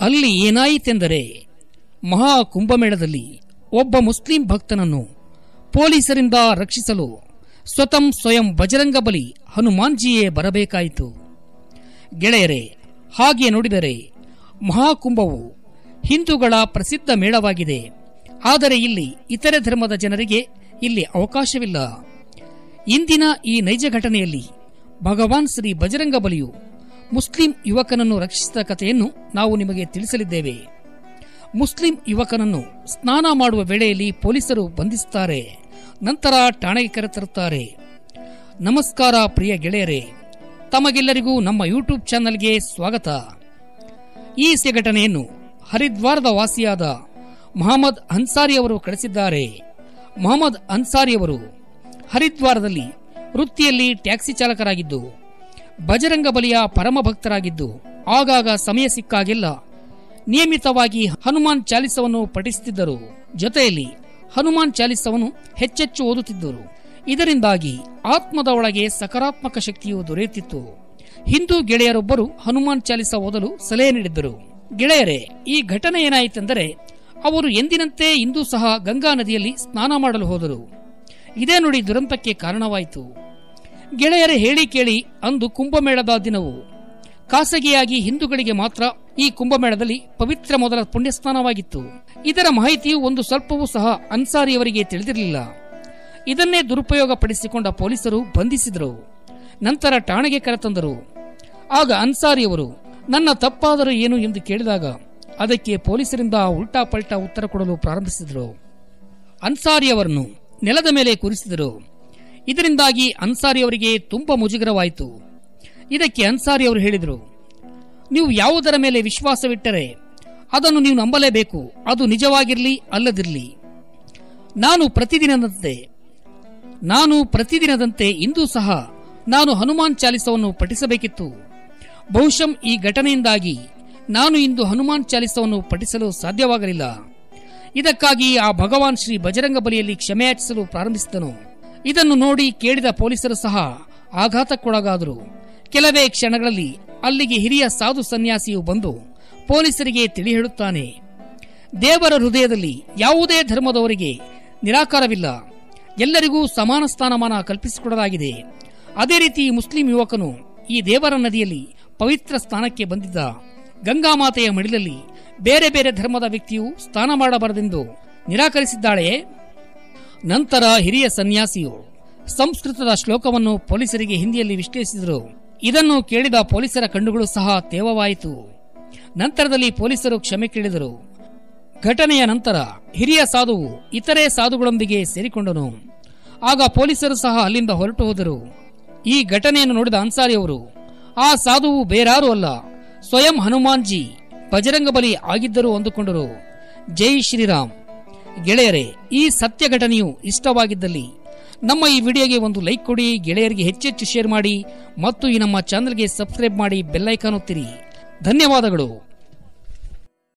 ಅಲ್ಲಿ ಏನಾಯಿತೆಂದರೆ ಮಹಾ ಕುಂಭಮೇಳದಲ್ಲಿ ಒಬ್ಬ ಮುಸ್ಲಿಂ ಭಕ್ತನನ್ನು ಪೊಲೀಸರಿಂದ ರಕ್ಷಿಸಲು ಸ್ವತಂ ಸ್ವಯಂ ಬಜರಂಗಬಲಿ ಹನುಮಾನ್ಜಿಯೇ ಬರಬೇಕಾಯಿತು ಗೆಳೆಯರೇ ಹಾಗೆ ನೋಡಿದರೆ ಮಹಾಕುಂಭವು ಹಿಂದೂಗಳ ಪ್ರಸಿದ್ಧ ಮೇಳವಾಗಿದೆ ಆದರೆ ಇಲ್ಲಿ ಇತರೆ ಧರ್ಮದ ಜನರಿಗೆ ಇಲ್ಲಿ ಅವಕಾಶವಿಲ್ಲ ಇಂದಿನ ಈ ನೈಜ ಘಟನೆಯಲ್ಲಿ ಭಗವಾನ್ ಶ್ರೀ ಬಜರಂಗ ಬಲಿಯು ಮುಸ್ಲಿಂ ಯುವಕನನ್ನು ರಕ್ಷಿಸಿದ ಕಥೆಯನ್ನು ನಾವು ನಿಮಗೆ ತಿಳಿಸಲಿದ್ದೇವೆ ಮುಸ್ಲಿಂ ಯುವಕನನ್ನು ಸ್ನಾನ ಮಾಡುವ ವೇಳೆಯಲ್ಲಿ ಪೊಲೀಸರು ಬಂಧಿಸುತ್ತಾರೆ ನಂತರ ಠಾಣೆಗೆ ಕರೆತರುತ್ತಾರೆ ನಮಸ್ಕಾರ ಪ್ರಿಯ ಗೆಳೆಯರೇ ತಮಗೆಲ್ಲರಿಗೂ ನಮ್ಮ ಯೂಟ್ಯೂಬ್ ಚಾನಲ್ಗೆ ಸ್ವಾಗತ ಈ ಘಟನೆಯನ್ನು ಹರಿದ್ವಾರದ ವಾಸಿಯಾದ ಮೊಹಮ್ಮದ್ ಅನ್ಸಾರಿ ಅವರು ಕಳಿಸಿದ್ದಾರೆ ಮೊಹಮ್ಮದ್ ಅನ್ಸಾರಿ ಅವರು ಹರಿದ್ವಾರದಲ್ಲಿ ವೃತ್ತಿಯಲ್ಲಿ ಟ್ಯಾಕ್ಸಿ ಚಾಲಕರಾಗಿದ್ದು ಬಜರಂಗ ಬಲಿಯ ಪರಮ ಭಕ್ತರಾಗಿದ್ದು ಆಗಾಗ ಸಮಯ ಸಿಕ್ಕಾಗೆಲ್ಲ ನಿಯಮಿತವಾಗಿ ಹನುಮಾನ್ ಚಾಲಿಸವನ್ನು ಪಠಿಸುತ್ತಿದ್ದರು ಜೊತೆಯಲ್ಲಿ ಹನುಮಾನ್ ಚಾಲಿಸವನ್ನು ಹೆಚ್ಚೆಚ್ಚು ಓದುತ್ತಿದ್ದರು ಇದರಿಂದಾಗಿ ಆತ್ಮದ ಒಳಗೆ ಸಕಾರಾತ್ಮಕ ಶಕ್ತಿಯು ದೊರೆಯುತ್ತಿತ್ತು ಹಿಂದೂ ಗೆಳೆಯರೊಬ್ಬರು ಹನುಮಾನ್ ಚಾಲಿಸ ಓದಲು ಸಲಹೆ ನೀಡಿದ್ದರು ಗೆಳೆಯರೇ ಈ ಘಟನೆ ಏನಾಯಿತೆಂದರೆ ಅವರು ಎಂದಿನಂತೆ ಇಂದು ಸಹ ಗಂಗಾ ನದಿಯಲ್ಲಿ ಸ್ನಾನ ಮಾಡಲು ಹೋದರು ಇದೇ ನುಡಿ ದುರಂತಕ್ಕೆ ಕಾರಣವಾಯಿತು ಗೆಳೆಯರ ಹೇಳಿ ಕೇಳಿ ಅಂದು ಕುಂಭಮೇಳದ ದಿನವು ಖಾಸಗಿಯಾಗಿ ಹಿಂದೂಗಳಿಗೆ ಮಾತ್ರ ಈ ಕುಂಭಮೇಳದಲ್ಲಿ ಪವಿತ್ರ ಮೊದಲ ಪುಣ್ಯಸ್ನಾನವಾಗಿತ್ತು ಇದರ ಮಾಹಿತಿಯು ಒಂದು ಸ್ವಲ್ಪವೂ ಸಹ ಅನ್ಸಾರಿಯವರಿಗೆ ತಿಳಿದಿರಲಿಲ್ಲ ಇದನ್ನೇ ದುರುಪಯೋಗ ಪಡಿಸಿಕೊಂಡ ಪೊಲೀಸರು ಬಂಧಿಸಿದರು ನಂತರ ಠಾಣೆಗೆ ಕರೆತಂದರು ಆಗ ಅನ್ಸಾರಿಯವರು ನನ್ನ ತಪ್ಪಾದರೂ ಏನು ಎಂದು ಕೇಳಿದಾಗ ಅದಕ್ಕೆ ಪೊಲೀಸರಿಂದ ಉಲ್ಟಾ ಪಲ್ಟಾ ಉತ್ತರ ಕೊಡಲು ಪ್ರಾರಂಭಿಸಿದರು ಅನ್ಸಾರಿಯವರನ್ನು ನೆಲದ ಮೇಲೆ ಕೂರಿಸಿದರು ಇದರಿಂದಾಗಿ ಅನ್ಸಾರಿಯವರಿಗೆ ತುಂಬಾ ಮುಜುಗರವಾಯಿತು ಇದಕ್ಕೆ ಅನ್ಸಾರಿ ಅವರು ಹೇಳಿದರು ನೀವು ಯಾವುದರ ಮೇಲೆ ವಿಶ್ವಾಸವಿಟ್ಟರೆ ಅದನ್ನು ನೀವು ನಂಬಲೇಬೇಕು ಅದು ನಿಜವಾಗಿರಲಿ ಅಲ್ಲದಿರಲಿ ನಾನು ಪ್ರತಿದಿನದಂತೆ ನಾನು ಪ್ರತಿದಿನದಂತೆ ಇಂದೂ ಸಹ ನಾನು ಹನುಮಾನ್ ಚಾಲಿಸವನ್ನು ಪಠಿಸಬೇಕಿತ್ತು ಬಹುಶಃ ಈ ಘಟನೆಯಿಂದಾಗಿ ನಾನು ಇಂದು ಹನುಮಾನ್ ಚಾಲಿಸವನ್ನು ಪಠಿಸಲು ಸಾಧ್ಯವಾಗಲಿಲ್ಲ ಇದಕ್ಕಾಗಿ ಆ ಭಗವಾನ್ ಶ್ರೀ ಬಜರಂಗ ಬಲಿಯಲ್ಲಿ ಕ್ಷಮೆಯಾಚಿಸಲು ಪ್ರಾರಂಭಿಸಿದನು ಇದನ್ನು ನೋಡಿ ಕೇಳಿದ ಪೊಲೀಸರು ಸಹ ಆಘಾತಕ್ಕೊಳಗಾದರು ಕೆಲವೇ ಕ್ಷಣಗಳಲ್ಲಿ ಅಲ್ಲಿಗೆ ಹಿರಿಯ ಸಾಧು ಸನ್ಯಾಸಿಯು ಬಂದು ಪೊಲೀಸರಿಗೆ ತಿಳಿ ಹೇಳುತ್ತಾನೆ ದೇವರ ಹೃದಯದಲ್ಲಿ ಯಾವುದೇ ಧರ್ಮದವರಿಗೆ ನಿರಾಕಾರವಿಲ್ಲ ಎಲ್ಲರಿಗೂ ಸಮಾನ ಸ್ಥಾನಮಾನ ಕಲ್ಪಿಸಿಕೊಡಲಾಗಿದೆ ಅದೇ ರೀತಿ ಮುಸ್ಲಿಂ ಯುವಕನು ಈ ದೇವರ ನದಿಯಲ್ಲಿ ಪವಿತ್ರ ಸ್ಥಾನಕ್ಕೆ ಬಂದಿದ್ದ ಗಂಗಾಮಾತೆಯ ಮಡಿಲಲ್ಲಿ ಬೇರೆ ಬೇರೆ ಧರ್ಮದ ವ್ಯಕ್ತಿಯು ಸ್ನಾನ ಮಾಡಬಾರದೆಂದು ನಿರಾಕರಿಸಿದ್ದಾಳೆಯೇ ನಂತರ ಹಿರಿಯ ಸನ್ಯಾಸಿಯು ಸಂಸ್ಕೃತದ ಶ್ಲೋಕವನ್ನು ಪೊಲೀಸರಿಗೆ ಹಿಂದಿಯಲ್ಲಿ ವಿಶ್ಲೇಷಿಸಿದರು ಇದನ್ನು ಕೇಳಿದ ಪೊಲೀಸರ ಕಣ್ಣುಗಳು ಸಹ ತೇವವಾಯಿತು ನಂತರದಲ್ಲಿ ಪೊಲೀಸರು ಕ್ಷಮೆ ಕೇಳಿದರು ಘಟನೆಯ ನಂತರ ಹಿರಿಯ ಸಾಧುವು ಇತರೆ ಸಾಧುಗಳೊಂದಿಗೆ ಸೇರಿಕೊಂಡನು ಆಗ ಪೊಲೀಸರು ಸಹ ಅಲ್ಲಿಂದ ಹೊರಟು ಹೋದರು ಈ ಘಟನೆಯನ್ನು ನೋಡಿದ ಅನ್ಸಾರಿಯವರು ಆ ಸಾಧುವು ಬೇರಾರೂ ಅಲ್ಲ ಸ್ವಯಂ ಹನುಮಾನ್ಜಿ ಬಜರಂಗ ಬಲಿ ಆಗಿದ್ದರು ಅಂದುಕೊಂಡರು ಜೈ ಶ್ರೀರಾಮ್ ಗೆಳೆಯರೇ ಈ ಸತ್ಯ ಘಟನೆಯು ಇಷ್ಟವಾಗಿದ್ದಲ್ಲಿ ನಮ್ಮ ಈ ವಿಡಿಯೋಗೆ ಒಂದು ಲೈಕ್ ಕೊಡಿ ಗೆಳೆಯರಿಗೆ ಹೆಚ್ಚೆಚ್ಚು ಶೇರ್ ಮಾಡಿ ಮತ್ತು ಈ ನಮ್ಮ ಚಾನೆಲ್ಗೆ ಸಬ್ಸ್ಕ್ರೈಬ್ ಮಾಡಿ ಬೆಲ್ಲೈಕಾನ್ ಒತ್ತಿರಿ ಧನ್ಯವಾದಗಳು